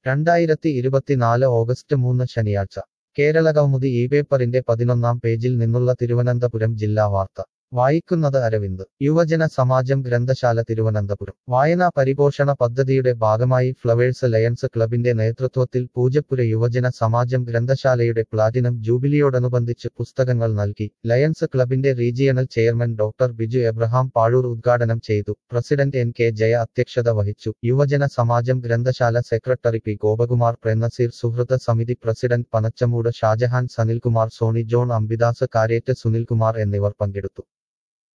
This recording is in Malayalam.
രണ്ടായിരത്തി ഇരുപത്തിനാല് ഓഗസ്റ്റ് മൂന്ന് ശനിയാഴ്ച കേരള കൗമുദി ഈ പേപ്പറിന്റെ പതിനൊന്നാം പേജിൽ നിന്നുള്ള തിരുവനന്തപുരം ജില്ലാ വാർത്ത വായിക്കുന്നത് അരവിന്ദ് യുവജന സമാജം ഗ്രന്ഥശാല തിരുവനന്തപുരം വായനാ പരിപോഷണ പദ്ധതിയുടെ ഭാഗമായി ഫ്ലവേഴ്സ് ലയൺസ് ക്ലബിന്റെ നേതൃത്വത്തിൽ പൂജപ്പുര യുവജന സമാജം ഗ്രന്ഥശാലയുടെ പ്ലാറ്റിനം ജൂബിലിയോടനുബന്ധിച്ച് പുസ്തകങ്ങൾ നൽകി ലയൺസ് ക്ലബിന്റെ regional chairman doctor Biju Abraham Pazhoor ഉദ്ഘാടനം ചെയ്തു പ്രസിഡന്റ് എൻ കെ ജയ അധ്യക്ഷത വഹിച്ചു യുവജന സമാജം ഗ്രന്ഥശാല സെക്രട്ടറി പി ഗോപകുമാർ പ്രേംനസീർ സുഹൃത സമിതി പ്രസിഡന്റ് പനച്ചമൂട് ഷാജഹാൻ സനിൽകുമാർ സോണി ജോൺ അംബിദാസ് കാരേറ്റ് സുനിൽകുമാർ എന്നിവർ പങ്കെടുത്തു